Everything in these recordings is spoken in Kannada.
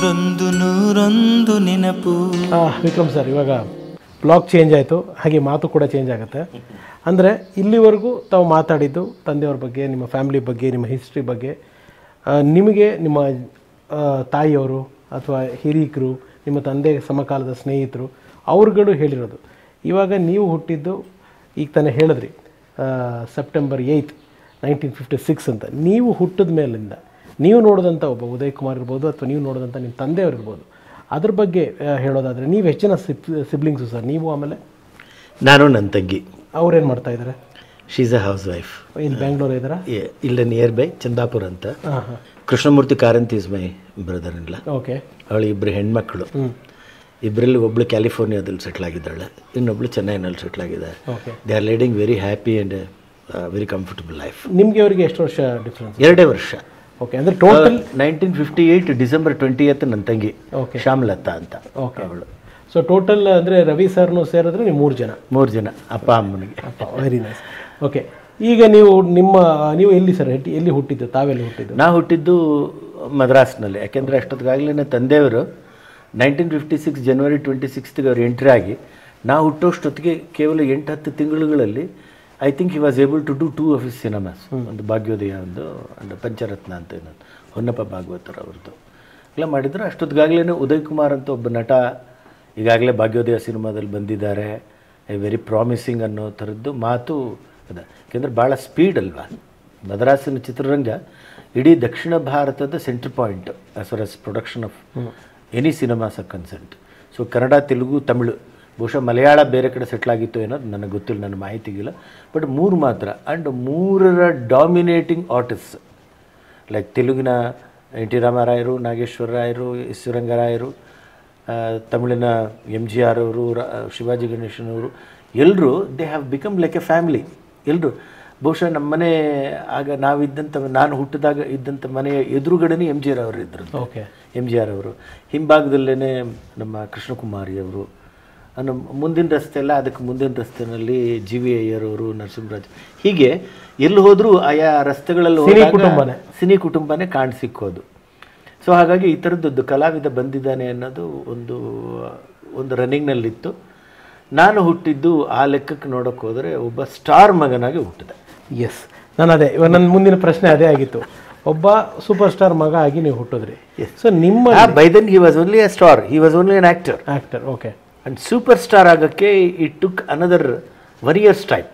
ನೂರೊಂದು ನೂರೊಂದು ನೆನಪು ಆ, ವಿಕ್ರಮ್ ಸರ್ ಇವಾಗ ಬ್ಲಾಗ್ ಚೇಂಜ್ ಆಯಿತು ಹಾಗೆ ಮಾತು ಕೂಡ ಚೇಂಜ್ ಆಗುತ್ತೆ ಅಂದರೆ ಇಲ್ಲಿವರೆಗೂ ತಾವು ಮಾತಾಡಿದ್ದು ತಂದೆಯವ್ರ ಬಗ್ಗೆ ನಿಮ್ಮ ಫ್ಯಾಮಿಲಿ ಬಗ್ಗೆ ನಿಮ್ಮ ಹಿಸ್ಟ್ರಿ ಬಗ್ಗೆ ಆ, ನಿಮಗೆ ನಿಮ್ಮ ಆ, ತಾಯಿಯವರು ಅಥವಾ ಹಿರೀಕರು ನಿಮ್ಮ ತಂದೆ ಸಮಕಾಲದ ಸ್ನೇಹಿತರು ಅವ್ರುಗಳು ಹೇಳಿರೋದು ಇವಾಗ ನೀವು ಹುಟ್ಟಿದ್ದು ಈಗ ತಾನೇ ಹೇಳಿದ್ರಿ ಆ, September eighth nineteen fifty six ಅಂತ ನೀವು ಹುಟ್ಟಿದ ಮೇಲಿಂದ ನೀವು ನೋಡಿದಂಥ ಒಬ್ಬ ಉದಯ್ ಕುಮಾರ್ ಇರ್ಬೋದು ಅಥವಾ ನೀವು ನೋಡಿದಂಥ ನಿಮ್ಮ ತಂದೆಯವ್ರು ಇರ್ಬೋದು ಅದ್ರ ಬಗ್ಗೆ ಆ, ಹೇಳೋದಾದರೆ ನೀವು ಎಷ್ಟು ಜನ ಸಿಬ್ ಸಿಬ್ಲಿಂಗ್ಸು ಸರ್ ನೀವು ಆಮೇಲೆ ನಾನು ನನ್ನ ತಂಗಿ ಅವ್ರೇನು ಮಾಡ್ತಾ ಇದ್ದಾರೆ ಶೀಸ್ ಅ ಹೌಸ್ ವೈಫ್ ಇಲ್ಲಿ ಬ್ಯಾಂಗ್ಳೂರ್ ಇದ್ದಾರಾ ಇಲ್ಲ ನಿಯರ್ ಬೈ ಚಂದಾಪುರ ಅಂತ ಹಾಂ ಹಾಂ Krishnamurthy Karanth is my brother ಇಲ್ಲ ಓಕೆ ಅವಳು ಇಬ್ಬರು ಹೆಣ್ಮಕ್ಳು ಇಬ್ಬರಲ್ಲಿ ಒಬ್ಳು ಕ್ಯಾಲಿಫೋರ್ನಿಯಾದಲ್ಲಿ ಸೆಟ್ಲ್ ಆಗಿದ್ದಾಳೆ ಇನ್ನೊಬ್ಳು ಚೆನ್ನೈನಲ್ಲಿ ಸೆಟ್ಲ್ ಆಗಿದ್ದಾರೆ okay they are leading very happy and very comfortable life ನಿಮಗೆ ಅವರಿಗೆ ಎಷ್ಟು ವರ್ಷ ಡಿಫ್ರೆನ್ಸ್ ಎರಡೇ ವರ್ಷ ಓಕೆ ಅಂದರೆ total nineteen fifty eight December twenty eighth ನನ್ನ ತಂಗಿ Okay. ಶ್ಯಾಮಲತಾ ಅಂತ ಓಕೆ ಅವಳು ಸೊ ಟೋಟಲ್ ಅಂದರೆ ರವಿ ಸರ್ನು ಸೇರಿದ್ರೆ ನೀವು ಮೂರು ಜನ ಮೂರು ಜನ ಅಪ್ಪ ಅಮ್ಮನಿಗೆ ವೆರಿ ನೈಸ್ ಓಕೆ ಈಗ ನೀವು ನಿಮ್ಮ ನೀವು ಎಲ್ಲಿ ಸರ್ ಹೆಟ್ಟಿ ಎಲ್ಲಿ ಹುಟ್ಟಿದ್ದು ತಾವೆಲ್ಲಿ ಹುಟ್ಟಿದ್ದು ನಾ ಹುಟ್ಟಿದ್ದು ಮದ್ರಾಸ್ನಲ್ಲಿ ಯಾಕೆಂದರೆ ಅಷ್ಟೊತ್ತಿಗಾಗಲೇ ತಂದೆಯವರು nineteen fifty six January twenty ಸಿಕ್ಸ್ತ್ಗೆ ಅವ್ರು ಎಂಟ್ರಿ ಆಗಿ ನಾ ಹುಟ್ಟೋಷ್ಟೊತ್ತಿಗೆ ಕೇವಲ ಎಂಟು ಹತ್ತು ತಿಂಗಳುಗಳಲ್ಲಿ I think he was able to do two of his cinemas ಒಂದು ಭಾಗ್ಯೋದಯ ಒಂದು ಅಂಡ್ ಪಂಚರತ್ನ ಅಂತ ಇನ್ನೊಂದು ಹೊನ್ನಪ್ಪ ಭಾಗವತರ ಅವ್ರದ್ದು ಎಲ್ಲ ಮಾಡಿದ್ರು ಅಷ್ಟೊತ್ತಿಗಾಗಲೇ ಉದಯ್ ಕುಮಾರ್ ಅಂತ ಒಬ್ಬ ನಟ ಈಗಾಗಲೇ ಭಾಗ್ಯೋದಯ ಸಿನಿಮಾದಲ್ಲಿ ಬಂದಿದ್ದಾರೆ ವೆರಿ ಪ್ರಾಮಿಸಿಂಗ್ ಅನ್ನೋ ಥರದ್ದು ಮಾತು ಇದೆ ಯಾಕೆಂದರೆ ಭಾಳ ಸ್ಪೀಡ್ ಅಲ್ವಾ ಮದ್ರಾಸಿನ ಚಿತ್ರರಂಗ ಇಡೀ ದಕ್ಷಿಣ ಭಾರತದ centre point as far as production of any cinemas are concerned so Kannada Telugu Tamil ಬಹುಶಃ ಮಲಯಾಳ ಬೇರೆ ಕಡೆ ಸೆಟ್ಲ್ ಆಗಿತ್ತು ಅನ್ನೋದು ನನಗೆ ಗೊತ್ತಿಲ್ಲ ನನ್ನ ಮಾಹಿತಿಗಿಲ್ಲ ಬಟ್ ಮೂರು ಮಾತ್ರ ಆ್ಯಂಡ್ ಮೂರರ ಡಾಮಿನೇಟಿಂಗ್ ಆರ್ಟಿಸ್ಟ್ ಲೈಕ್ ತೆಲುಗಿನ ಎನ್ ಟಿ ರಾಮರಾಯರು ನಾಗೇಶ್ವರ ರಾಯರು ಎಸ್ ರಂಗರಾಯರು ಆ, ತಮಿಳಿನ ಎಮ್ ಜಿ ಆರ್ ಅವರು ರ- ಶಿವಾಜಿ ಗಣೇಶನವರು ಎಲ್ಲರೂ they have become like a family ಎಲ್ಲರೂ ಬಹುಶಃ ನಮ್ಮ ಮನೆ ಆಗ ನಾವಿದ್ದಂಥ ನಾನು ಹುಟ್ಟಿದಾಗ ಇದ್ದಂಥ ಮನೆಯ ಎದುರುಗಡೆನೇ ಎಮ್ ಜಿ ಆರ್ ಅವರು ಇದ್ದರು ಓಕೆ ಎಮ್ ಜಿ ಆರ್ ಅವರು ಹಿಂಭಾಗದಲ್ಲೇ ನಮ್ಮ ಕೃಷ್ಣಕುಮಾರಿ ಅವರು ಅನ್ನು ಮುಂದಿನ ರಸ್ತೆ ಎಲ್ಲ ಅದಕ್ಕೆ ಮುಂದಿನ ರಸ್ತೆನಲ್ಲಿ ಜಿ ವಿ ಅಯ್ಯರ್ ಅವರು ನರಸಿಂಹರಾಜ್ ಹೀಗೆ ಎಲ್ಲಿ ಹೋದರೂ ಆಯಾ ರಸ್ತೆಗಳಲ್ಲಿ ಹೋದಾಗ ಕುಟುಂಬನೇ. ಸಿನಿ ಕುಟುಂಬನೇ ಕಾಣ್ ಸಿಕ್ಕೋದು ಸೊ ಹಾಗಾಗಿ ಈ ಥರದ್ದೊಂದು ಕಲಾವಿದ ಬಂದಿದ್ದಾನೆ ಅನ್ನೋದು ಒಂದು ಒಂದು ರನ್ನಿಂಗ್ನಲ್ಲಿತ್ತು ನಾನು ಹುಟ್ಟಿದ್ದು ಆ ಲೆಕ್ಕಕ್ಕೆ ನೋಡೋಕೆ ಹೋದರೆ ಒಬ್ಬ ಸ್ಟಾರ್ ಮಗನಾಗಿ ಹುಟ್ಟಿದೆ ಎಸ್ ನಾನು ಅದೇ ಇವಾಗ ನನ್ನ ಮುಂದಿನ ಪ್ರಶ್ನೆ ಅದೇ ಆಗಿತ್ತು ಒಬ್ಬ ಸೂಪರ್ ಸ್ಟಾರ್ ಮಗ ಆಗಿ ನೀವು ಹುಟ್ಟಿದ್ರಿ ಸೊ ನಿಮ್ಮ by then he was only a star he was only an actor actor okay and super star ಆಗೋಕ್ಕೆ it took another one years time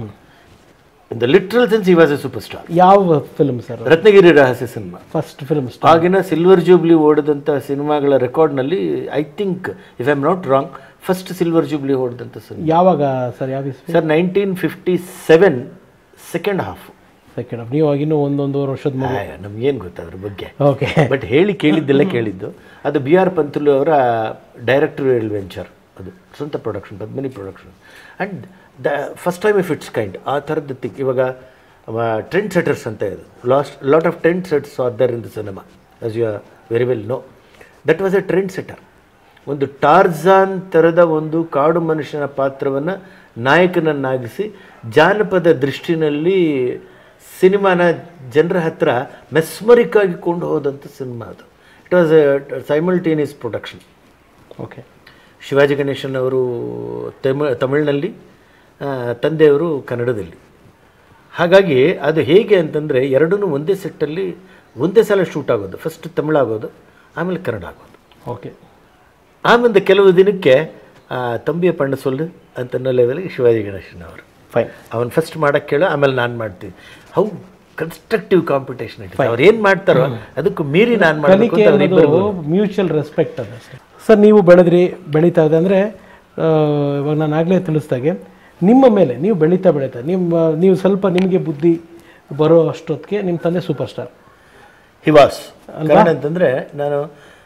in the literal sense he was a super star ಯಾವ film sir Ratnagiri Rahasya cinema first film ಆಗಿನ ಸಿಲ್ವರ್ ಜೂಬ್ಲಿ ಓಡಿದಂಥ ಸಿನಿಮಾಗಳ ರೆಕಾರ್ಡ್ನಲ್ಲಿ I think if I am not wrong first silver jubilee ಓಡಿದಂಥ ಸಿನಿಮಾ ಯಾವಾಗ ಸರ್ ಯಾವ sir nineteen fifty seven second half second ನೀವು ಇವಾಗ ಇನ್ನೂ ಒಂದೊಂದೂವರೆ ವರ್ಷದ ಮಗು ನಮ್ಗೇನು ಗೊತ್ತು ಅದ್ರ ಬಗ್ಗೆ ಓಕೆ ಬಟ್ ಹೇಳಿ ಕೇಳಿದ್ದೆಲ್ಲ ಕೇಳಿದ್ದು ಅದು ಬಿ ಆರ್ ಪಂತುಲು ಅವರ ಡೈರೆಕ್ಟೋರಿಯಲ್ ವೆಂಚರ್ ಅದು ಸ್ವಂತ production Padmini production and the first time if it's kind ಆ ಥರದ್ದು ತಿಕ್ ಇವಾಗ ಟ್ರೆಂಡ್ ಸೆಟರ್ಸ್ ಅಂತ ಇದೆ last lot of trend sets are there in the cinema as you are very well know that was a trend setter ಒಂದು ಟಾರ್ಜಾನ್ ಥರದ ಒಂದು ಕಾಡು ಮನುಷ್ಯನ ಪಾತ್ರವನ್ನು ನಾಯಕನನ್ನಾಗಿಸಿ ಜಾನಪದ ದೃಷ್ಟಿನಲ್ಲಿ ಸಿನಿಮಾನ ಜನರ ಹತ್ರ ಮೆಸ್ಮರಿಕ್ ಆಗಿ ಕೊಂಡು ಹೋದಂಥ ಸಿನಿಮಾ ಅದು it was a simultaneous production okay Shivaji Ganesan ಅವರು ತಮಿಳ್ ತಮಿಳಿನಲ್ಲಿ ಆ, ತಂದೆಯವರು ಕನ್ನಡದಲ್ಲಿ ಹಾಗಾಗಿ ಅದು ಹೇಗೆ ಅಂತಂದರೆ ಎರಡೂ ಒಂದೇ ಸೆಟ್ಟಲ್ಲಿ ಒಂದೇ ಸಲ ಶೂಟ್ ಆಗೋದು ಫಸ್ಟ್ ತಮಿಳಾಗೋದು ಆಮೇಲೆ ಕನ್ನಡ ಆಗೋದು ಓಕೆ ಆಮೇಲೆ ಕೆಲವು ದಿನಕ್ಕೆ ಆ, ತಂಬಿಯ ಪಣ್ಣ ಸೊಲ್ಲು ಅಂತ ಅನ್ನೋ ಲೆವೆಲ್ಗೆ ಶಿವಾಜಿ ಗಣೇಶನ್ ಅವರು ಫೈನ್ ಅವನು ಫಸ್ಟ್ ಮಾಡಕ್ಕೆ ಕೇಳು ಆಮೇಲೆ ನಾನು ಮಾಡ್ತೀನಿ ಹೌ ಕನ್ಸ್ಟ್ರಕ್ಟಿವ್ ಕಾಂಪಿಟೇಷನ್ ಇಟ್ಟು ಅವ್ರು ಏನು ಮಾಡ್ತಾರೋ ಅದಕ್ಕೂ ಮೀರಿ ನಾನು ಮಾಡಬೇಕು ಕಲಿಕೆ ಅಂತ ಅವ್ರಿಬ್ಬರಿಗೂ ಅನ್ನೋದು ಮ್ಯೂಚುವಲ್ ರೆಸ್ಪೆಕ್ಟ್ ಅದು ಸರ್ ನೀವು ಬೆಳೆದ್ರಿ ಬೆಳೀತಾ ಇದೆ ಅಂದರೆ ಇವಾಗ ನಾನು ಆಗಲೇ ತಿಳಿಸ್ದಾಗೆ ನಿಮ್ಮ ಮೇಲೆ ನೀವು ಬೆಳೀತಾ ಬೆಳೀತಾ ನಿಮ್ಮ ನೀವು ಸ್ವಲ್ಪ ನಿಮಗೆ ಬುದ್ಧಿ ಬರೋ ಅಷ್ಟೊತ್ತಿಗೆ ನಿಮ್ಮ ತಂದೆ ಸೂಪರ್ ಸ್ಟಾರ್ ಹಿವಾಸ್ ಕಾರಣ ಅಂತಂದರೆ ನಾನು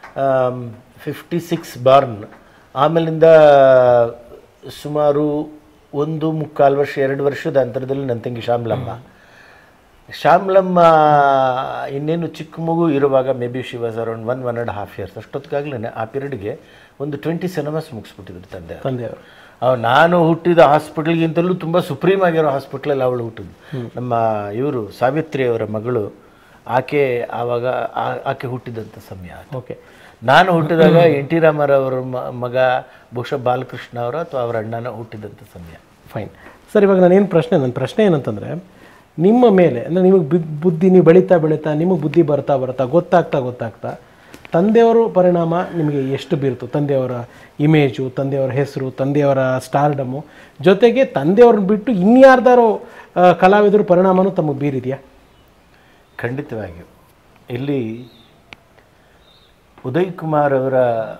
ಫಿಫ್ಟಿ ಸಿಕ್ಸ್ ಬಾರ್ನ್ ಆಮೇಲಿಂದ ಸುಮಾರು ಒಂದು ಮುಕ್ಕಾಲು ವರ್ಷ ಎರಡು ವರ್ಷದ ಅಂತರದಲ್ಲಿ ನನ್ನ ತಂಗಿ ಶ್ಯಾಮ್ಲಮ್ಮ ಶ್ಯಾಮ್ಲಮ್ಮ ಇನ್ನೇನು ಚಿಕ್ಕ ಮಗು ಇರುವಾಗ maybe she was around one one and half years ಅಷ್ಟೊತ್ತಿಗಾಗಲೇ ಆ ಪೀರಿಯಡ್ಗೆ ಒಂದು ಟ್ವೆಂಟಿ ಸಿನಿಮಾಸ್ ಮುಗಿಸ್ಬಿಟ್ಟಿದ್ರು ತಂದೆ ತಂದೆಯವರು ಅವ್ ನಾನು ಹುಟ್ಟಿದ ಹಾಸ್ಪಿಟಲ್ಗಿಂತಲೂ ತುಂಬ ಸುಪ್ರೀಮ್ ಆಗಿರೋ ಹಾಸ್ಪಿಟ್ಲಲ್ಲಿ ಅವಳು ಹುಟ್ಟಿದ್ದು ನಮ್ಮ ಇವರು ಸಾವಿತ್ರಿ ಅವರ ಮಗಳು ಆಕೆ ಆವಾಗ ಆ- ಆಕೆ ಹುಟ್ಟಿದಂಥ ಸಮಯ ಅದು. ಓಕೆ ನಾನು ಹುಟ್ಟಿದಾಗ ಎನ್ ಟಿ ರಾಮಾರಾವ್ ಮ- ಮಗ ಬಹುಶಃ ಬಾಲಕೃಷ್ಣ ಅವರು ಅಥವಾ ಅವರ ಅಣ್ಣನ ಹುಟ್ಟಿದಂಥ ಸಮಯ ಫೈನ್ ಸರ್ ಇವಾಗ ನಾನೇನು ಪ್ರಶ್ನೆ ನನ್ನ ಪ್ರಶ್ನೆ ಏನಂತಂದರೆ ನಿಮ್ಮ ಮೇಲೆ ಅಂದರೆ ನಿಮಗೆ ಬುದ್ಧಿ ನೀವು ಬೆಳೀತಾ ಬೆಳೀತಾ ನಿಮಗೆ ಬುದ್ಧಿ ಬರ್ತಾ ಬರ್ತಾ ಗೊತ್ತಾಗ್ತಾ ಗೊತ್ತಾಗ್ತಾ ತಂದೆಯವರು ಪರಿಣಾಮ ನಿಮಗೆ ಎಷ್ಟು ಬೀರ್ತು ತಂದೆಯವರ ಇಮೇಜು ತಂದೆಯವರ ಹೆಸರು ತಂದೆಯವರ ಸ್ಟಾರ್ಡಮು ಜೊತೆಗೆ ತಂದೆಯವ್ರನ್ನ ಬಿಟ್ಟು ಇನ್ಯಾರ್ದಾರೋ ಆ, ಕಲಾವಿದರು ಪರಿಣಾಮನೂ ತಮಗೆ ಬೀರಿದೆಯಾ ಖಂಡಿತವಾಗಿಯೂ ಇಲ್ಲಿ ಉದಯ್ ಕುಮಾರ್ ಅವರ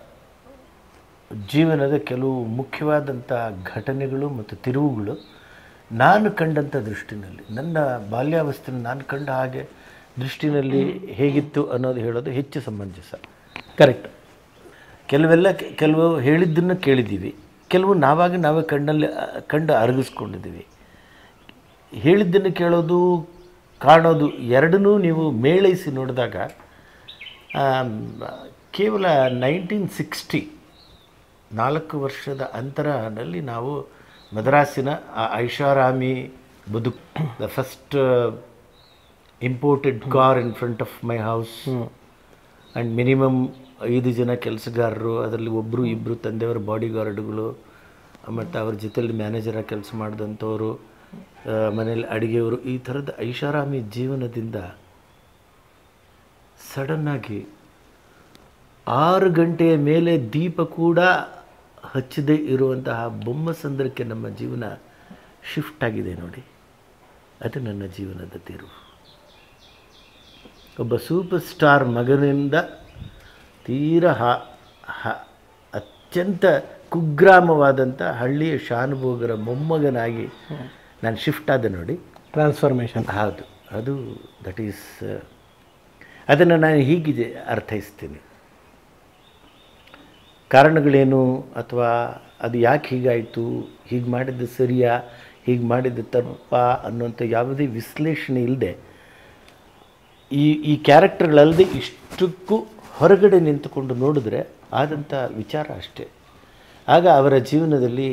ಜೀವನದ ಕೆಲವು ಮುಖ್ಯವಾದಂಥ ಘಟನೆಗಳು ಮತ್ತು ತಿರುವುಗಳು ನಾನು ಕಂಡಂಥ ದೃಷ್ಟಿನಲ್ಲಿ ನನ್ನ ಬಾಲ್ಯಾವಸ್ಥೆಯಲ್ಲಿ ನಾನು ಕಂಡ ಹಾಗೆ ದೃಷ್ಟಿನಲ್ಲಿ ಹೇಗಿತ್ತು ಅನ್ನೋದು ಹೇಳೋದು ಹೆಚ್ಚು ಸಮಂಜಸ ಕರೆಕ್ಟ್ ಕೆಲವೆಲ್ಲ ಕೆ- ಕೆಲವು ಹೇಳಿದ್ದನ್ನು ಕೇಳಿದ್ದೀವಿ ಕೆಲವು ನಾವಾಗಿ ನಾವೇ ಕಣ್ಣಲ್ಲಿ ಆ, ಕಂಡು ಅರಗಿಸ್ಕೊಂಡಿದ್ದೀವಿ ಹೇಳಿದ್ದನ್ನು ಕೇಳೋದು ಕಾಣೋದು ಎರಡನ್ನೂ ನೀವು ಮೇಳೈಸಿ ನೋಡಿದಾಗ ಆಮ್, ಕೇವಲ ನೈನ್ಟೀನ್ ಸಿಕ್ಸ್ಟಿ ನಾಲ್ಕು ವರ್ಷದ ಅಂತರದಲ್ಲಿ ನಾವು ಮದ್ರಾಸಿನ ಆ ಐಷಾರಾಮಿ ಬದುಕು the first imported car in front of my house and minimum ಐದು ಜನ ಕೆಲಸಗಾರರು ಅದರಲ್ಲಿ ಒಬ್ಬರು ಇಬ್ಬರು ತಂದೆಯವರ ಬಾಡಿ ಗಾರ್ಡ್ಗಳು ಮತ್ತು ಅವ್ರ ಜೊತೆಲಿ ಮ್ಯಾನೇಜರಾಗಿ ಕೆಲಸ ಮಾಡಿದಂಥವರು ಮನೇಲಿ ಅಡುಗೆಯವರು ಈ ಥರದ ಐಷಾರಾಮಿ ಜೀವನದಿಂದ ಸಡನ್ನಾಗಿ ಆರು ಗಂಟೆಯ ಮೇಲೆ ದೀಪ ಕೂಡ ಹಚ್ಚದೇ ಇರುವಂತಹ ಬೊಮ್ಮಸಂದ್ರಕ್ಕೆ ನಮ್ಮ ಜೀವನ ಶಿಫ್ಟ್ ಆಗಿದೆ ನೋಡಿ ಅದು ನನ್ನ ಜೀವನದ ತಿರುವು ಒಬ್ಬ ಸೂಪರ್ ಸ್ಟಾರ್ ಮಗನಿಂದ ತೀರ ಹ ಹ ಅತ್ಯಂತ ಕುಗ್ರಾಮವಾದಂಥ ಹಳ್ಳಿಯ ಶಾನುಭೋಗರ ಮೊಮ್ಮಗನಾಗಿ ನಾನು ಶಿಫ್ಟ್ ಆದೆ ನೋಡಿ ಟ್ರಾನ್ಸ್ಫಾರ್ಮೇಷನ್ ಹೌದು ಅದು ದಟ್ ಈಸ್ ಅದನ್ನು ನಾನು ಹೀಗಿದೆ ಅರ್ಥೈಸ್ತೀನಿ ಕಾರಣಗಳೇನು ಅಥವಾ ಅದು ಯಾಕೆ ಹೀಗಾಯಿತು ಹೀಗೆ ಮಾಡಿದ್ದು ಸರಿಯಾ ಹೀಗೆ ಮಾಡಿದ್ದು ತಪ್ಪಾ ಅನ್ನೋಂಥ ಯಾವುದೇ ವಿಶ್ಲೇಷಣೆ ಇಲ್ಲದೆ ಈ ಈ ಕ್ಯಾರೆಕ್ಟರ್ಗಳಲ್ಲದೆ ಇಷ್ಟಕ್ಕೂ ಹೊರಗಡೆ ನಿಂತುಕೊಂಡು ನೋಡಿದ್ರೆ ಆದಂಥ ವಿಚಾರ ಅಷ್ಟೇ ಆಗ ಅವರ ಜೀವನದಲ್ಲಿ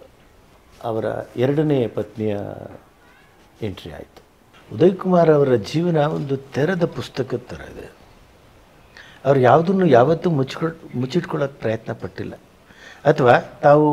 ಅವರ ಎರಡನೇ ಪತ್ನಿಯ ಎಂಟ್ರಿ ಆಯಿತು ಉದಯ್ ಕುಮಾರ್ ಅವರ ಜೀವನ ಒಂದು ತೆರೆದ ಪುಸ್ತಕದ ಥರ ಇದೆ ಅವ್ರು ಯಾವುದನ್ನು ಯಾವತ್ತೂ ಮುಚ್ಕೊಳ್ ಮುಚ್ಚಿಟ್ಕೊಳ್ಳೋಕೆ ಪ್ರಯತ್ನ ಪಟ್ಟಿಲ್ಲ ಅಥವಾ ತಾವು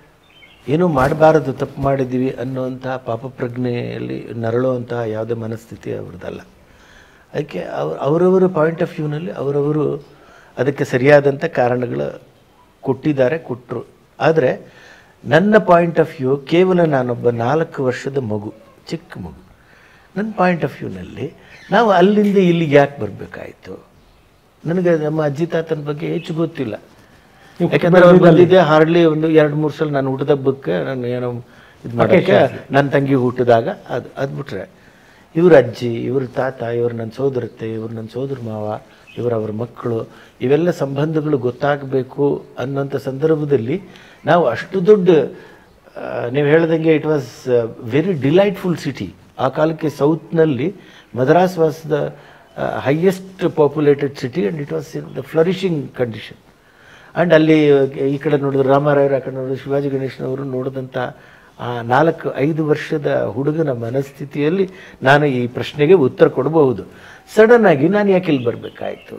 ಏನೂ ಮಾಡಬಾರದು ತಪ್ಪು ಮಾಡಿದ್ದೀವಿ ಅನ್ನುವಂಥ ಪಾಪಪ್ರಜ್ಞೆಯಲ್ಲಿ ನರಳುವಂತಹ ಯಾವುದೇ ಮನಸ್ಥಿತಿ ಅವ್ರದ್ದಲ್ಲ ಅದಕ್ಕೆ ಅವ್ರ ಅವರವರ ಪಾಯಿಂಟ್ ಆಫ್ ವ್ಯೂನಲ್ಲಿ ಅವರವರು ಅದಕ್ಕೆ ಸರಿಯಾದಂಥ ಕಾರಣಗಳು ಕೊಟ್ಟಿದ್ದಾರೆ ಕೊಟ್ಟರು ಆದರೆ ನನ್ನ ಪಾಯಿಂಟ್ ಆಫ್ ವ್ಯೂ ಕೇವಲ ನಾನೊಬ್ಬ ನಾಲ್ಕು ವರ್ಷದ ಮಗು ಚಿಕ್ಕ ಮಗು ನನ್ನ ಪಾಯಿಂಟ್ ಆಫ್ ವ್ಯೂನಲ್ಲಿ ನಾವು ಅಲ್ಲಿಂದ ಇಲ್ಲಿಗೆ ಯಾಕೆ ಬರಬೇಕಾಯಿತು ನನಗೆ ನಮ್ಮ ಅಜ್ಜಿ ತಾತನ ಬಗ್ಗೆ ಹೆಚ್ಚು ಗೊತ್ತಿಲ್ಲ ಯಾಕಂದ್ರೆ ಅವ್ರು ಬಂದಿದ್ದೆ ಹಾರ್ಡ್ಲಿ ಒಂದು ಎರಡು ಮೂರು ಸಲ ನಾನು ಊಟದಬ್ಬಕ್ಕೆ ನಾನು ಏನೋ ಇದು ಮಾಡೋಕ್ಕೆ ನನ್ನ ತಂಗಿ ಹುಟ್ಟಿದಾಗ ಅದು ಅದು ಬಿಟ್ರೆ ಇವ್ರ ಅಜ್ಜಿ ಇವ್ರ ತಾತ ಇವ್ರು ನನ್ನ ಸೋದರತ್ತೆ ಇವ್ರು ನನ್ನ ಸೋದರ ಮಾವ ಇವರು ಅವ್ರ ಮಕ್ಕಳು ಇವೆಲ್ಲ ಸಂಬಂಧಗಳು ಗೊತ್ತಾಗಬೇಕು ಅನ್ನೋಂಥ ಸಂದರ್ಭದಲ್ಲಿ ನಾವು ಅಷ್ಟು ದೊಡ್ಡ ಆ, ನೀವು ಹೇಳ್ದಂಗೆ it was very delightful city ಆ ಕಾಲಕ್ಕೆ ಸೌತ್ನಲ್ಲಿ Madras was the highest populated city and it was in the flourishing condition and ಅಲ್ಲಿ ಈ ಕಡೆ ನೋಡಿದ್ರೆ ರಾಮರಾಯರು ಆ ಕಡೆ ನೋಡಿದ್ರೆ ಶಿವಾಜಿ ಗಣೇಶನವರು ನೋಡಿದಂಥ ಆ ನಾಲ್ಕು ಐದು ವರ್ಷದ ಹುಡುಗನ ಮನಸ್ಥಿತಿಯಲ್ಲಿ ನಾನು ಈ ಪ್ರಶ್ನೆಗೆ ಉತ್ತರ ಕೊಡಬಹುದು ಸಡನ್ ಆಗಿ ನಾನು ಯಾಕೆ ಇಲ್ಲಿ ಬರಬೇಕಾಯ್ತು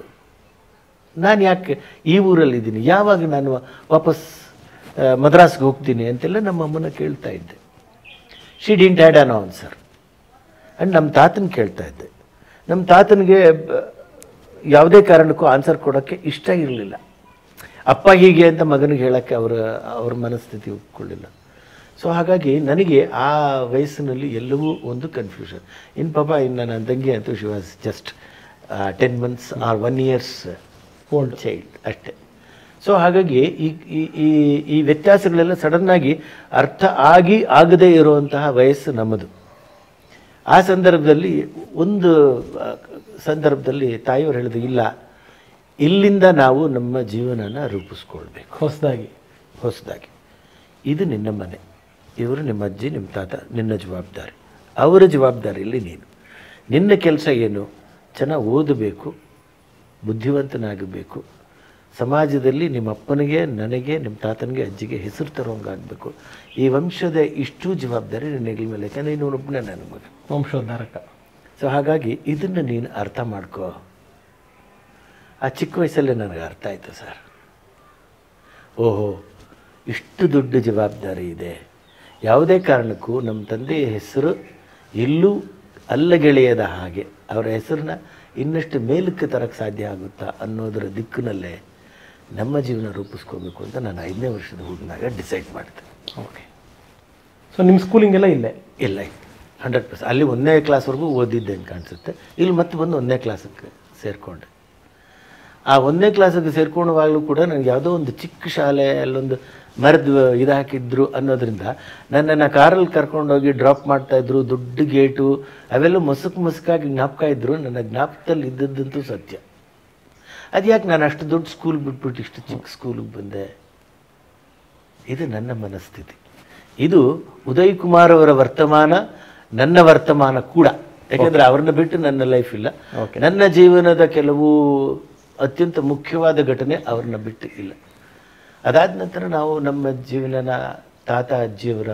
ನಾನು ಯಾಕೆ ಈ ಊರಲ್ಲಿದ್ದೀನಿ ಯಾವಾಗ ನಾನು ವಾಪಸ್ ಆ, ಮದ್ರಾಸ್ಗೆ ಹೋಗ್ತೀನಿ ಅಂತೆಲ್ಲ ನಮ್ಮ ಅಮ್ಮನ ಕೇಳ್ತಾ ಇದ್ದೆ she didn't had an answer and ನಮ್ಮ ತಾತನ ಕೇಳ್ತಾ ಇದ್ದೆ ನಮ್ಮ ತಾತನಿಗೆ ಬ- ಯಾವುದೇ ಕಾರಣಕ್ಕೂ ಆನ್ಸರ್ ಕೊಡೋಕ್ಕೆ ಇಷ್ಟ ಇರಲಿಲ್ಲ ಅಪ್ಪ ಹೀಗೆ ಅಂತ ಮಗನಿಗೆ ಹೇಳೋಕ್ಕೆ ಅವರ ಅವ್ರ ಮನಸ್ಥಿತಿ ಒಪ್ಕೊಳ್ಳಿಲ್ಲ ಸೊ ಹಾಗಾಗಿ ನನಗೆ ಆ ವಯಸ್ಸಿನಲ್ಲಿ ಎಲ್ಲವೂ ಒಂದು ಕನ್ಫ್ಯೂಷನ್ ಇನ್ನು ಪಾಪ ಇನ್ನು ನನ್ನ ತಂಗಿ ಅಂತೂ she was just ten months or one years old child ಅಷ್ಟೇ ಸೊ ಹಾಗಾಗಿ ಈ ಈ- ಈ ಈ ವ್ಯತ್ಯಾಸಗಳೆಲ್ಲ ಸಡನ್ನಾಗಿ ಅರ್ಥ ಆಗಿ ಆಗದೇ ಇರುವಂತಹ ವಯಸ್ಸು ನಮ್ಮದು ಆ ಸಂದರ್ಭದಲ್ಲಿ ಒಂದು ಆ, ಸಂದರ್ಭದಲ್ಲಿ ತಾಯಿಯವರು ಹೇಳಿದ್ರು ಇಲ್ಲ ಇಲ್ಲಿಂದ ನಾವು ನಮ್ಮ ಜೀವನನ ರೂಪಿಸ್ಕೊಳ್ಬೇಕು ಹೊಸದಾಗಿ ಹೊಸದಾಗಿ ಇದು ನಿನ್ನ ಮನೆ ಇವರು ನಿಮ್ಮ ಅಜ್ಜಿ ನಿಮ್ಮ ತಾತ ನಿನ್ನ ಜವಾಬ್ದಾರಿ ಅವರ ಜವಾಬ್ದಾರಿಯಲ್ಲಿ ನೀನು ನಿನ್ನ ಕೆಲಸ ಏನು ಚೆನ್ನಾಗಿ ಓದಬೇಕು ಬುದ್ಧಿವಂತನಾಗಬೇಕು ಸಮಾಜದಲ್ಲಿ ನಿಮ್ಮ ಅಪ್ಪನಿಗೆ ನನಗೆ ನಿಮ್ಮ ತಾತನಿಗೆ ಅಜ್ಜಿಗೆ ಹೆಸರು ತರೋಂಗಾಗಬೇಕು ಈ ವಂಶದ ಇಷ್ಟೂ ಜವಾಬ್ದಾರಿ ನಿನ್ನ ಹೆಗಲ ಮೇಲೆ ಯಾಕಂದರೆ ನೀನು ಒಬ್ಬನೇ ನನ್ನ ಮಗ ವಂಶೋದ್ಧಾರಕ ಸೊ ಹಾಗಾಗಿ ಇದನ್ನು ನೀನು ಅರ್ಥ ಮಾಡ್ಕೋ ಆ ಚಿಕ್ಕ ವಯಸ್ಸಲ್ಲೇ ನನಗೆ ಅರ್ಥ ಆಯಿತು ಸರ್ ಓಹೋ ಇಷ್ಟು ದೊಡ್ಡ ಜವಾಬ್ದಾರಿ ಇದೆ ಯಾವುದೇ ಕಾರಣಕ್ಕೂ ನಮ್ಮ ತಂದೆಯ ಹೆಸರು ಎಲ್ಲೂ ಅಲ್ಲಗೆಳೆಯದ ಹಾಗೆ ಅವರ ಹೆಸರನ್ನ ಇನ್ನಷ್ಟು ಮೇಲಕ್ಕೆ ತರಕ್ಕೆ ಸಾಧ್ಯ ಆಗುತ್ತಾ ಅನ್ನೋದರ ದಿಕ್ಕಿನಲ್ಲೇ ನಮ್ಮ ಜೀವನ ರೂಪಿಸ್ಕೋಬೇಕು ಅಂತ ನಾನು ಐದನೇ ವರ್ಷದ ಹುಡುಗನಾಗ ಡಿಸೈಡ್ ಮಾಡಿದೆ ಓಕೆ ಸೊ ನಿಮ್ಮ ಸ್ಕೂಲಿಂಗ್ ಎಲ್ಲ ಇಲ್ಲೇ ಇಲ್ಲ ಹಂಡ್ರೆಡ್ ಪರ್ಸೆಂಟ್ ಅಲ್ಲಿ ಒಂದನೇ ಕ್ಲಾಸ್ವರೆಗೂ ಓದಿದ್ದೆ ಅಂತ ಕಾಣಿಸುತ್ತೆ ಇಲ್ಲಿ ಮತ್ತೆ ಬಂದು ಒಂದನೇ ಕ್ಲಾಸಕ್ಕೆ ಸೇರಿಕೊಂಡೆ ಆ ಒಂದನೇ ಕ್ಲಾಸಿಗೆ ಸೇರ್ಕೊಳ್ಳುವಾಗಲೂ ಕೂಡ ನನಗೆ ಯಾವುದೋ ಒಂದು ಚಿಕ್ಕ ಶಾಲೆ ಅಲ್ಲೊಂದು ಮರದ ಇದು ಹಾಕಿದ್ರು ಅನ್ನೋದ್ರಿಂದ ನನ್ನನ್ನು ಕಾರಲ್ಲಿ ಕರ್ಕೊಂಡೋಗಿ ಡ್ರಾಪ್ ಮಾಡ್ತಾಯಿದ್ರು ದೊಡ್ಡ ಗೇಟು ಅವೆಲ್ಲ ಮಸುಕು ಮಸುಕಾಗಿ ಜ್ಞಾಪಕ ಇದ್ದರು ನನ್ನ ಜ್ಞಾಪಕದಲ್ಲಿ ಇದ್ದದ್ದಂತೂ ಸತ್ಯ ಅದು ಯಾಕೆ ನಾನು ಅಷ್ಟು ದೊಡ್ಡ ಸ್ಕೂಲ್ ಬಿಟ್ಬಿಟ್ಟು ಇಷ್ಟು ಚಿಕ್ಕ ಸ್ಕೂಲಿಗೆ ಬಂದೆ ಇದು ನನ್ನ ಮನಸ್ಥಿತಿ ಇದು ಉದಯ್ ಕುಮಾರ್ ಅವರ ವರ್ತಮಾನ ನನ್ನ ವರ್ತಮಾನ ಕೂಡ ಯಾಕೆಂದ್ರೆ ಅವ್ರನ್ನ ಬಿಟ್ಟು ನನ್ನ ಲೈಫ್ ಇಲ್ಲ ನನ್ನ ಜೀವನದ ಕೆಲವು ಅತ್ಯಂತ ಮುಖ್ಯವಾದ ಘಟನೆ ಅವ್ರನ್ನ ಬಿಟ್ಟು ಇಲ್ಲ ಅದಾದ ನಂತರ ನಾವು ನಮ್ಮ ಜೀವನನ ತಾತ ಅಜ್ಜಿಯವರ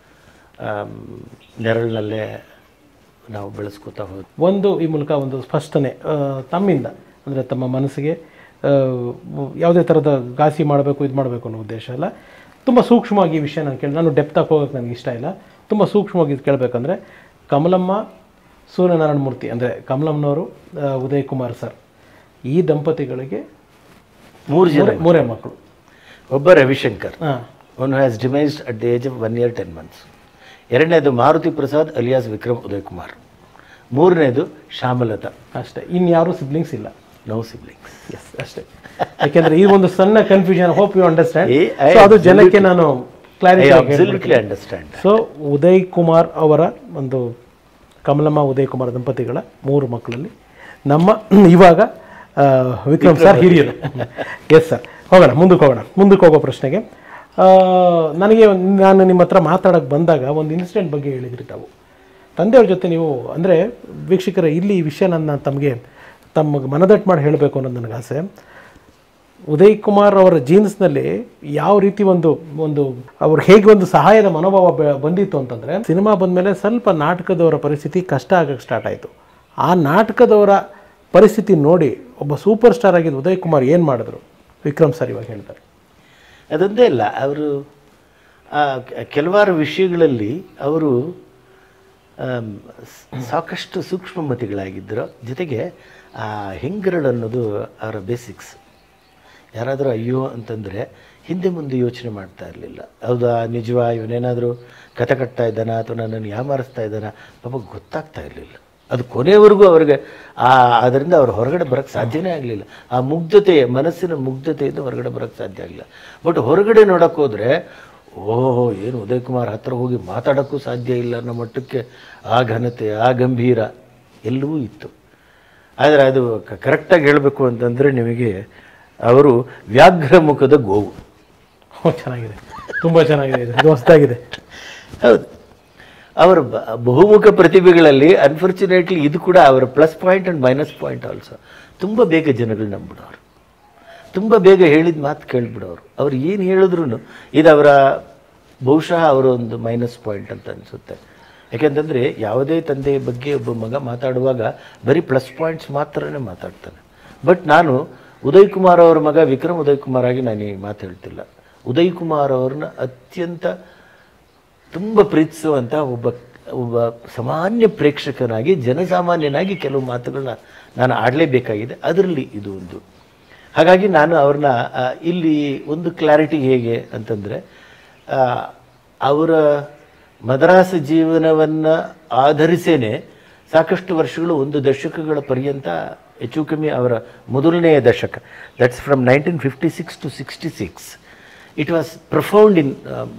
ಆಮ್, ನೆರಳಿನಲ್ಲೇ ನಾವು ಬೆಳೆಸ್ಕೊತಾ ಹೋದ್ವಿ ಒಂದು ಈ ಮೂಲಕ ಒಂದು ಸ್ಪಷ್ಟನೆ ಆ, ತಮ್ಮಿಂದ ಅಂದರೆ ತಮ್ಮ ಮನಸ್ಸಿಗೆ ಆ, ಯಾವುದೇ ಥರದ ಘಾಸಿ ಮಾಡಬೇಕು ಇದು ಮಾಡಬೇಕು ಅನ್ನೋ ಉದ್ದೇಶ ಅಲ್ಲ ತುಂಬ ಸೂಕ್ಷ್ಮವಾಗಿ ಈ ವಿಷಯ ನಾನು ಕೇಳಿ ನಾನು ಡೆಪ್ತಾಗಿ ಹೋಗೋಕ್ಕೆ ನನಗೆ ಇಷ್ಟ ಇಲ್ಲ ತುಂಬ ಸೂಕ್ಷ್ಮವಾಗಿ ಇದು ಕೇಳಬೇಕಂದ್ರೆ ಕಮಲಮ್ಮ ಸೂರ್ಯನಾರಾಯಣ ಮೂರ್ತಿ ಅಂದರೆ ಕಮಲಮ್ಮನವರು ಆ, ಉದಯ್ ಕುಮಾರ್ ಸರ್ ಈ ದಂಪತಿಗಳಿಗೆ ಮೂರು ಜನ ಮೂರೇ- ಮೂರೇ ಮಕ್ಕಳು ಒಬ್ಬ ರವಿಶಂಕರ್ ಹಾಂ one has demised at the age of one year ten months ಎರಡನೇದು ಮಾರುತಿ ಪ್ರಸಾದ್ ಅಲಿಯಾಸ್ ವಿಕ್ರಮ್ ಉದಯ್ ಕುಮಾರ್ ಮೂರನೇದು ಶ್ಯಾಮಲತಾ ಅಷ್ಟೇ ಇನ್ಯಾರೂ ಸಿಬ್ಲಿಂಗ್ಸ್ ಇಲ್ಲ ನೋ ಸಿಬ್ಲಿಂಗ್ಸ್ ಎಸ್ ಅಷ್ಟೇ ಯಾಕೆಂದ್ರೆ ಈ ಒಂದು ಸಣ್ಣ ಕನ್ಫ್ಯೂಷನ್ ಹೋಪ್ ಯು ಅಂಡರ್ಸ್ಟ್ಯಾಂಡ್ ಏ, I ಸೊ ಅದು ಜನಕ್ಕೆ ನಾನು I clarity absolutely understand so Uday Kumar ಅವರ ಒಂದು ಕಮಲಮ್ಮ ಉದಯ್ ಕುಮಾರ್ ದಂಪತಿಗಳ ಮೂರು ಮಕ್ಕಳಲ್ಲಿ ನಮ್ಮ ಇವಾಗ ಆ, ವಿಕ್ರಮ್ ಸರ್ ಹಿರಿಯರು ಎಸ್ ಸರ್ ಹೋಗೋಣ ಮುಂದಕ್ಕೆ ಹೋಗೋಣ ಮುಂದಕ್ಕೆ ಹೋಗೋ ಪ್ರಶ್ನೆಗೆ ಆ, ನನಗೆ ಒಂದ್- ನಾನು ನಿಮ್ಮ ಹತ್ರ ಮಾತಾಡೋಕ್ಕೆ ಬಂದಾಗ ಒಂದು ಇನ್ಸಿಡೆಂಟ್ ಬಗ್ಗೆ ಹೇಳಿದ್ರಿ ತಾವು ತಂದೆಯವ್ರ ಜೊತೆ ನೀವು ಅಂದರೆ ವೀಕ್ಷಕರ ಇಲ್ಲಿ ಈ ವಿಷಯ ನನ್ನ ತಮಗೆ ತಮಗೆ ಮನದಟ್ಟು ಮಾಡಿ ಹೇಳಬೇಕು ಅನ್ನೋದು ನನಗೆ ಆಸೆ ಉದಯ್ ಕುಮಾರ್ ಅವರ ಜೀನ್ಸ್ನಲ್ಲಿ ಯಾವ ರೀತಿ ಒಂದು ಒಂದು ಅವ್ರು ಹೇಗೆ ಒಂದು ಸಹಾಯದ ಮನೋಭಾವ ಬೆ- ಬಂದಿತ್ತು ಅಂತಂದರೆ ಸಿನಿಮಾ ಬಂದಮೇಲೆ ಸ್ವಲ್ಪ ನಾಟಕದವರ ಪರಿಸ್ಥಿತಿ ಕಷ್ಟ ಆಗಕ್ಕೆ ಸ್ಟಾರ್ಟ್ ಆಯಿತು ಆ ನಾಟಕದವರ ಪರಿಸ್ಥಿತಿ ನೋಡಿ ಒಬ್ಬ ಸೂಪರ್ ಸ್ಟಾರ್ ಆಗಿದ್ದ ಉದಯ್ ಕುಮಾರ್ ಏನು ಮಾಡಿದ್ರು ವಿಕ್ರಮ್ ಸರ್ ಇವಾಗ ಹೇಳ್ತಾರೆ ಅದೊಂದೇ ಅಲ್ಲ ಅವರು ಆ, ಕೆ- ಕೆಲವಾರು ವಿಷಯಗಳಲ್ಲಿ ಅವರು ಆಮ್, ಸ- ಸಾಕಷ್ಟು ಸೂಕ್ಷ್ಮಮತಿಗಳಾಗಿದ್ದರು ಜೊತೆಗೆ ಆ ಹೆಂಗರಳು ಅನ್ನೋದು ಅವರ ಬೇಸಿಕ್ಸ್ ಯಾರಾದರೂ ಅಯ್ಯೋ ಅಂತಂದರೆ ಹಿಂದೆ ಮುಂದೆ ಯೋಚನೆ ಮಾಡ್ತಾ ಇರಲಿಲ್ಲ ಹೌದಾ ನಿಜವಾ ಇವನೇನಾದರೂ ಕತೆ ಕಟ್ತಾ ಇದ್ದಾನ ಅಥವಾ ನನ್ನನ್ನು ಯಾಮಾರಿಸ್ತಾ ಇದ್ದಾನ ಪಾಪ ಗೊತ್ತಾಗ್ತಾ ಇರಲಿಲ್ಲ ಅದು ಕೊನೆಯವರೆಗೂ ಅವ್ರಿಗೆ ಆ ಅದರಿಂದ ಅವ್ರು ಹೊರಗಡೆ ಬರೋಕ್ಕೆ ಸಾಧ್ಯನೇ ಆಗಲಿಲ್ಲ ಆ ಮುಗ್ಧತೆ ಮನಸ್ಸಿನ ಮುಗ್ಧತೆಯಿಂದ ಹೊರಗಡೆ ಬರೋಕ್ಕೆ ಸಾಧ್ಯ ಆಗಲಿಲ್ಲ ಬಟ್ ಹೊರಗಡೆ ನೋಡೋಕೆ ಹೋದರೆ ಓಹೋ ಏನು ಉದಯ್ ಕುಮಾರ್ ಹತ್ರ ಹೋಗಿ ಮಾತಾಡೋಕ್ಕೂ ಸಾಧ್ಯ ಇಲ್ಲ ಅನ್ನೋ ಮಟ್ಟಕ್ಕೆ ಆ ಘನತೆ ಆ ಗಂಭೀರ ಎಲ್ಲವೂ ಇತ್ತು ಆದರೆ ಅದು ಕರೆಕ್ಟಾಗಿ ಹೇಳಬೇಕು ಅಂತಂದರೆ ನಿಮಗೆ ಅವರು ವ್ಯಾಘ್ರ ಮುಖದ ಗೋವು ಓ ಚೆನ್ನಾಗಿದೆ ತುಂಬ ಚೆನ್ನಾಗಿದೆ ಇದು ಇದು ಹೊಸದಾಗಿದೆ ಹೌದು ಅವರ ಬ- ಬಹುಮುಖ ಪ್ರತಿಭೆಗಳಲ್ಲಿ ಅನ್ಫಾರ್ಚುನೇಟ್ಲಿ ಇದು ಕೂಡ ಅವರ plus point and minus point also ತುಂಬ ಬೇಗ ಜನಗಳು ನಂಬಿಡೋರು ತುಂಬ ಬೇಗ ಹೇಳಿದ ಮಾತು ಕೇಳಿಬಿಡೋರು ಅವ್ರು ಏನು ಹೇಳಿದ್ರು ಇದು ಅವರ ಬಹುಶಃ ಅವರ ಒಂದು ಮೈನಸ್ ಪಾಯಿಂಟ್ ಅಂತ ಅನಿಸುತ್ತೆ ಯಾಕೆಂತಂದರೆ ಯಾವುದೇ ತಂದೆಯ ಬಗ್ಗೆ ಒಬ್ಬ ಮಗ ಮಾತಾಡುವಾಗ ಬರೀ ಪ್ಲಸ್ ಪಾಯಿಂಟ್ಸ್ ಮಾತ್ರನೇ ಮಾತಾಡ್ತಾನೆ ಬಟ್ ನಾನು ಉದಯ್ ಕುಮಾರ್ ಅವರ ಮಗ ವಿಕ್ರಮ್ ಉದಯ್ ಕುಮಾರ್ ಆಗಿ ನಾನು ಈ ಮಾತು ಹೇಳ್ತಿಲ್ಲ ಉದಯ್ ಕುಮಾರ್ ಅವ್ರನ್ನ ಅತ್ಯಂತ ತುಂಬ ಪ್ರೀತಿಸುವಂಥ ಒಬ್ಬ ಒಬ್ಬ ಸಾಮಾನ್ಯ ಪ್ರೇಕ್ಷಕನಾಗಿ ಜನಸಾಮಾನ್ಯನಾಗಿ ಕೆಲವು ಮಾತುಗಳನ್ನ ನಾನು ಆಡಲೇಬೇಕಾಗಿದೆ ಅದರಲ್ಲಿ ಇದು ಒಂದು ಹಾಗಾಗಿ ನಾನು ಅವ್ರನ್ನ ಆ, ಇಲ್ಲಿ ಒಂದು ಕ್ಲಾರಿಟಿ ಹೇಗೆ ಅಂತಂದರೆ ಅವರ ಮದ್ರಾಸ್ ಜೀವನವನ್ನು ಆಧರಿಸೇನೆ ಸಾಕಷ್ಟು ವರ್ಷಗಳು ಒಂದು ದಶಕಗಳ ಪರ್ಯಂತ ಹೆಚ್ಚು ಕಮ್ಮಿ ಅವರ ಮೊದಲನೆಯ ದಶಕ that's from nineteen fifty six to sixty six it was profound in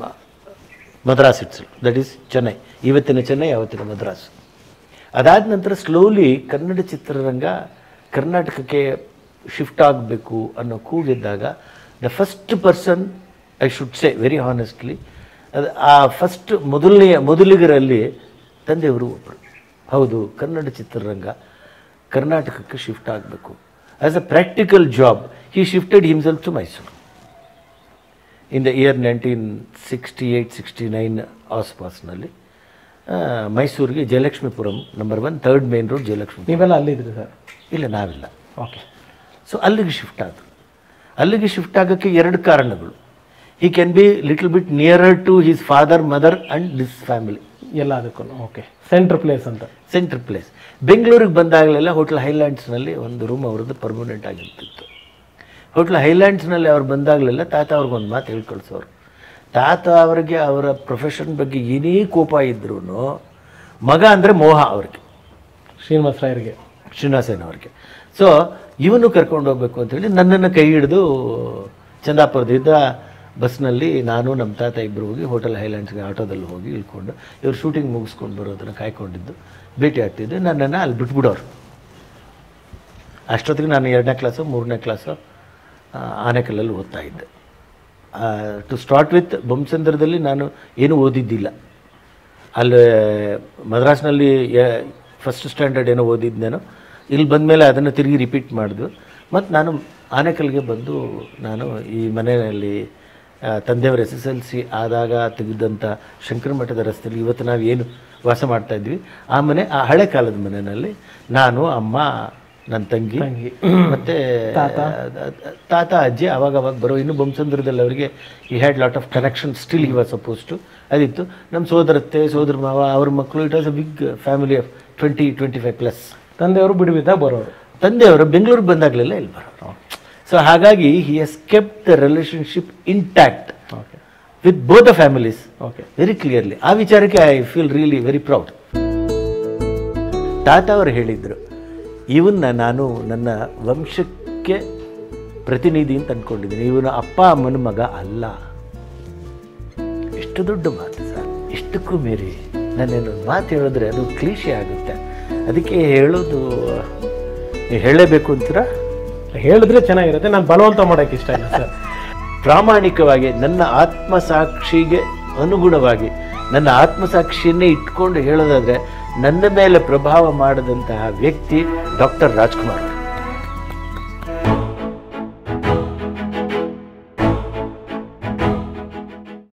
Madras it's that is Chennai ಇವತ್ತಿನ ಚೆನ್ನೈ ಅವತ್ತಿನ ಮದ್ರಾಸ್ ಅದಾದ ನಂತರ ಸ್ಲೋಲಿ ಕನ್ನಡ ಚಿತ್ರರಂಗ ಕರ್ನಾಟಕಕ್ಕೆ ಶಿಫ್ಟ್ ಆಗಬೇಕು ಅನ್ನೋ ಕೂಗಿದ್ದಾಗ the first person I should say very honestly ಅದು ಆ ಫಸ್ಟ್ ಮೊದಲನೆಯ ಮೊದಲಿಗರಲ್ಲಿ ತಂದೆಯವರು ಒಬ್ಬರು ಹೌದು ಕನ್ನಡ ಚಿತ್ರರಂಗ ಕರ್ನಾಟಕಕ್ಕೆ ಶಿಫ್ಟ್ ಆಗಬೇಕು as a practical job he shifted himself to Mysuru in the year nineteen sixty eight sixty nine ಆಸ್ಪಾಸ್ನಲ್ಲಿ ಆ, ಮೈಸೂರಿಗೆ Jayalakshmipuram number one third main road Jayalakshmi ನೀವೆಲ್ಲ ಅಲ್ಲಿದ್ರಿ ಸರ್ ಇಲ್ಲ ನಾವಿಲ್ಲ ಓಕೆ ಸೊ ಅಲ್ಲಿಗೆ ಶಿಫ್ಟ್ ಆದರು ಅಲ್ಲಿಗೆ ಶಿಫ್ಟ್ ಆಗೋಕ್ಕೆ ಎರಡು ಕಾರಣಗಳು he can be little bit nearer to his father mother and this family ಎಲ್ಲ ಅದಕ್ಕೂ ಓಕೆ ಸೆಂಟ್ರ್ ಪ್ಲೇಸ್ ಅಂತ ಸೆಂಟ್ರ್ ಪ್ಲೇಸ್ ಬೆಂಗಳೂರಿಗೆ ಬಂದಾಗಲೆಲ್ಲ ಹೋಟ್ಲ್ ಹೈಲ್ಯಾಂಡ್ಸ್ನಲ್ಲಿ ಒಂದು ರೂಮ್ ಅವ್ರದ್ದು ಪರ್ಮನೆಂಟ್ ಆಗಿರ್ತಿತ್ತು ಹೋಟ್ಲ್ ಹೈಲ್ಯಾಂಡ್ಸ್ನಲ್ಲಿ ಅವ್ರು ಬಂದಾಗಲೆಲ್ಲ ತಾತ ಅವ್ರಿಗೊಂದು ಮಾತು ಹೇಳ್ಕೊಳ್ಸೋರು ತಾತ ಅವರಿಗೆ ಅವರ ಪ್ರೊಫೆಷನ್ ಬಗ್ಗೆ ಏನೇ ಕೋಪ ಇದ್ರೂ ಮಗ ಅಂದರೆ ಮೋಹ ಅವ್ರಿಗೆ ಶ್ರೀನಿವಾಸ ರಾಯರಿಗೆ ಶ್ರೀನಿವಾಸನ್ ಅವ್ರಿಗೆ ಸೊ ಇವನು ಕರ್ಕೊಂಡು ಹೋಗ್ಬೇಕು ಅಂತೇಳಿ ನನ್ನನ್ನು ಕೈ ಹಿಡಿದು ಚಂದಾಪುರದಿಂದ ಬಸ್ನಲ್ಲಿ ನಾನು ನಮ್ಮ ತಾತ ಇಬ್ಬರು ಹೋಗಿ ಹೋಟೆಲ್ ಹೈಲ್ಯಾಂಡ್ಸ್ಗೆ ಆಟೋದಲ್ಲಿ ಹೋಗಿ ಇಳ್ಕೊಂಡು ಇವ್ರು ಶೂಟಿಂಗ್ ಮುಗಿಸ್ಕೊಂಡು ಬರೋದನ್ನು ಕಾಯ್ಕೊಂಡಿದ್ದು ಭೇಟಿ ಆಗ್ತಿದ್ದೆ ನನ್ನನ್ನು ಅಲ್ಲಿ ಬಿಟ್ಬಿಡೋರು ಅಷ್ಟೊತ್ತಿಗೆ ನಾನು ಎರಡನೇ ಕ್ಲಾಸು ಮೂರನೇ ಕ್ಲಾಸು ಆ, ಆನೆಕಲ್ಲಲ್ಲಿ ಓದ್ತಾ ಇದ್ದೆ ಟು ಸ್ಟಾರ್ಟ್ ವಿತ್ ಬೊಮ್ಮಸಂದ್ರದಲ್ಲಿ ನಾನು ಏನೂ ಓದಿದ್ದಿಲ್ಲ ಅಲ್ಲಿ ಮದ್ರಾಸ್ನಲ್ಲಿ ಫಸ್ಟ್ ಸ್ಟ್ಯಾಂಡರ್ಡ್ ಏನೋ ಓದಿದ್ನೇನೋ ಇಲ್ಲಿ ಬಂದಮೇಲೆ ಅದನ್ನು ತಿರುಗಿ ರಿಪೀಟ್ ಮಾಡಿದ್ವು ಮತ್ತು ನಾನು ಆನೆಕಲ್ಗೆ ಬಂದು ನಾನು ಈ ಮನೆಯಲ್ಲಿ ಆ, ತಂದೆಯವರ ಎಸ್ ಎಸ್ ಎಲ್ ಸಿ ಆದಾಗ ತೆಗೆದಂಥ ಶಂಕರ ಮಠದ ರಸ್ತೆಯಲ್ಲಿ ಇವತ್ತು ನಾವು ಏನು ವಾಸ ಮಾಡ್ತಾ ಇದ್ವಿ ಆ ಮನೆ ಆ ಹಳೆ ಕಾಲದ ಮನೆಯಲ್ಲಿ ನಾನು ಅಮ್ಮ ನನ್ನ ತಂಗಿ ಮತ್ತು ತಾತ ಅಜ್ಜಿ ಅವಾಗ ಅವಾಗ ಬರೋ ಇನ್ನು ಬೊಮ್ಮಸಂದ್ರದಲ್ಲಿ ಅವರಿಗೆ he had lot of connection still he was suppose to ಅದಿತ್ತು ನಮ್ಮ ಸೋದರತ್ತೆ ಸೋದರ ಮಾವ ಅವ್ರ ಮಕ್ಕಳು it was a big family of twenty twenty five plus ತಂದೆಯವರು ಬಿಡುವಿದ್ದಾಗ ಬರೋರು ತಂದೆಯವರು ಬೆಂಗಳೂರಿಗೆ ಬಂದಾಗಲೆಲ್ಲ ಇಲ್ಲಿ ಬರೋರು ಸೊ ಹಾಗಾಗಿ he has kept the relationship intact okay with both the families okay very clearly ಆ ವಿಚಾರಕ್ಕೆ I feel really very proud ತಾತ ಅವರು ಹೇಳಿದರು ಇವನ್ನ ನಾನು ನನ್ನ ವಂಶಕ್ಕೆ ಪ್ರತಿನಿಧಿ ಅಂತ ಅಂದ್ಕೊಂಡಿದ್ದೀನಿ ಇವನ ಅಪ್ಪ ಅಮ್ಮನ ಮಗ ಅಲ್ಲ ಎಷ್ಟು ದೊಡ್ಡ ಮಾತು ಸರ್ ಇಷ್ಟಕ್ಕೂ ಮೀರಿ ನಾನೇನು ಮಾತು ಹೇಳಿದ್ರೆ ಅದು ಕ್ಲೀಶೆ ಆಗುತ್ತೆ ಅದಕ್ಕೆ ಹೇಳೋದು ನೀವು ಹೇಳಲೇಬೇಕು ಅಂತೀರಾ ಹೇಳಿದ್ರೆ ಚೆನ್ನಾಗಿರುತ್ತೆ ನಾನು ಬಲವಂತ ಮಾಡೋಕ್ಕೆ ಇಷ್ಟ ಇಲ್ಲ ಸರ್ ಪ್ರಾಮಾಣಿಕವಾಗಿ ನನ್ನ ಆತ್ಮಸಾಕ್ಷಿಗೆ ಅನುಗುಣವಾಗಿ ನನ್ನ ಆತ್ಮಸಾಕ್ಷಿಯನ್ನೇ ಇಟ್ಕೊಂಡು ಹೇಳೋದಾದ್ರೆ ನನ್ನ ಮೇಲೆ ಪ್ರಭಾವ ಮಾಡದಂತಹ ವ್ಯಕ್ತಿ ಡಾಕ್ಟರ್ ರಾಜ್ಕುಮಾರ್